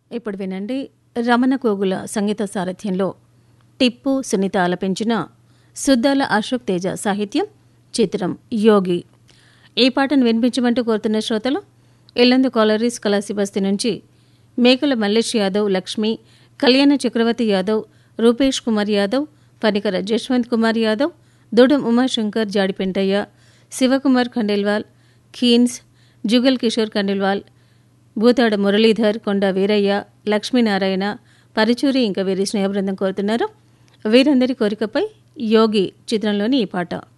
ఇప్పుడు వినండి రమణ కోగుల సంగీత సారథ్యంలో టిప్పు సునీత ఆలపించిన సుద్దాల అశోక్ తేజ సాహిత్యం చిత్రం యోగి ఈ పాటను వినిపించమంటూ కోరుతున్న శ్రోతలు ఇల్లందు కాలరీస్ కళాశిబస్తి నుంచి మేకల మల్లేష్ యాదవ్ లక్ష్మి కళ్యాణ చక్రవర్తి యాదవ్ రూపేష్ కుమార్ యాదవ్ పనికర జశ్వంత్ కుమార్ యాదవ్ దూడం ఉమాశంకర్ జాడిపెంటయ్య శివకుమార్ ఖండేల్వాల్ ఖీన్స్ జుగల్ కిషోర్ ఖండేల్వాల్ భూతాడ మురళీధర్ కొండ వీరయ్య లక్ష్మీనారాయణ పరుచూరి ఇంకా వీరి స్నేహబృందం కోరుతున్నారు వీరందరి కోరికపై యోగి చిత్రంలోని ఈ పాట